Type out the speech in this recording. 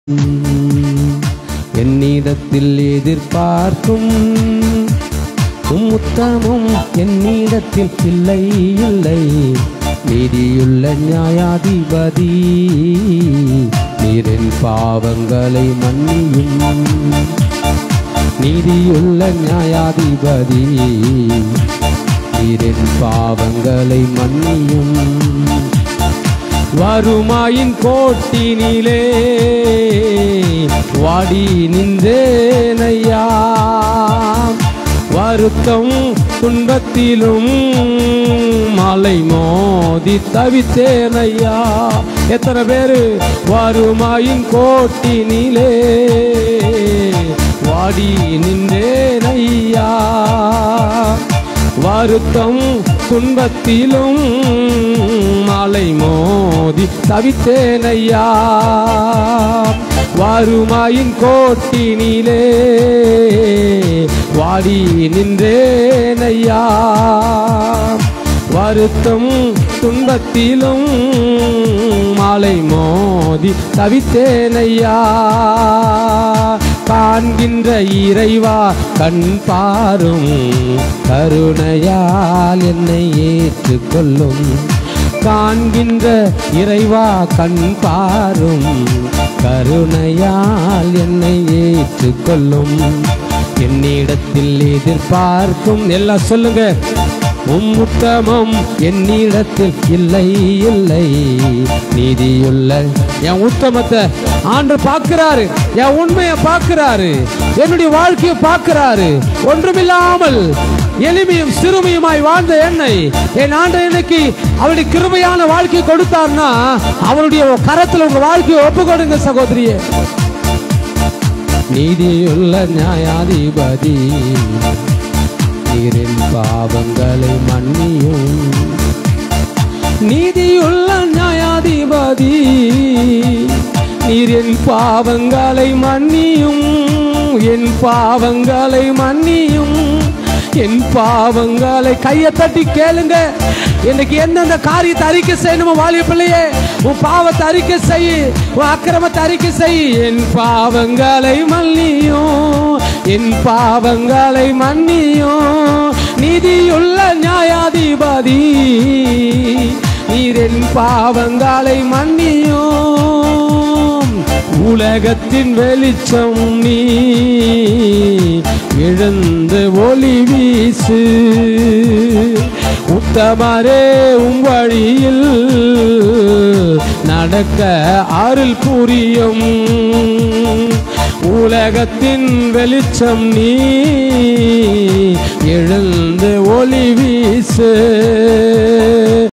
என்னிடத்தில் எதிர்பார்க்கும் உம் உத்தமும் என்னிடத்தில் இல்லை இல்லை நீதியுள்ள நியாயாதிபதி நீரின் பாவங்களை மன்னியும் நீதியுள்ள நியாயாதிபதி நீரின் பாவங்களை மன்னியும் வருமாயின் கோட்டினிலே வாடி நின்றேனையா வருத்தம் துன்பத்திலும் மலை மோதி தவித்தேனையா எத்தனை பேரு வருமாயின் கோட்டினிலே வாடி நின்றேனையா வருத்தம் துன்பத்திலும் மலை மோதி தவித்தேனையா வருமாயின் கோட்டினிலே வாடி நின்றேனையா வருத்தம் துன்பத்திலும் மாலை மோதி தவித்தேனையா காண்கின்ற இறைவா கண் பாரும் கருணையால் என்னை ஏற்றுக்கொள்ளும் காண்கின்ற இறைவா கண் பாரும் கருணையால் என்னை ஏற்றுக்கொள்ளும் என்னிடத்தில் எதிர்பார்க்கும் எல்லாம் சொல்லுங்க உம் உத்தமம் என்னிடத்தில் இல்லை இல்லை நீதியுள்ள என் உத்தமத்தை ஆண்டு பார்க்கிறாரு என் உண்மையை பார்க்கிறாரு என்னுடைய வாழ்க்கையை பார்க்கிறாரு ஒன்றுமில்லாமல் எளிமையும் சிறுமியுமாய் வாழ்ந்த என்னை என் ஆண்டு இன்னைக்கு அவருடைய கிருபையான வாழ்க்கை கொடுத்தார்னா அவருடைய கரத்துல உங்க வாழ்க்கையை ஒப்பு கொடுங்க சகோதரியே நீதியுள்ள நியாயாதிபதி நீரின் பாவங்களை மன்னியும் நீதியுள்ள நியாயாதிபதி நீர் என் பாவங்களை மன்னியும் என் பாவங்களை மன்னியும் என் பாவங்களை கையை தட்டி கேளுங்க இன்னைக்கு எந்தெந்த காரியத்தை அறிக்கை செய்யணுமோ வாலிய பிள்ளையே உன் பாவத்தை அறிக்கை செய் உன் அக்கிரமத்தை அறிக்கை செய் என் பாவங்களை மன்னியும் என் பாவங்களை மன்னியும் நீதியுள்ள நியாயாதிபதி நீர் என் பாவங்களை மன்னியும் உலகத்தின் வெளிச்சம் நீ எழுந்து ஒளி வீசு உத்தமரே உம் வழியில் நடக்க அருள் புரியும் உலகத்தின் வெளிச்சம் நீ எழுந்து ஒளி வீசு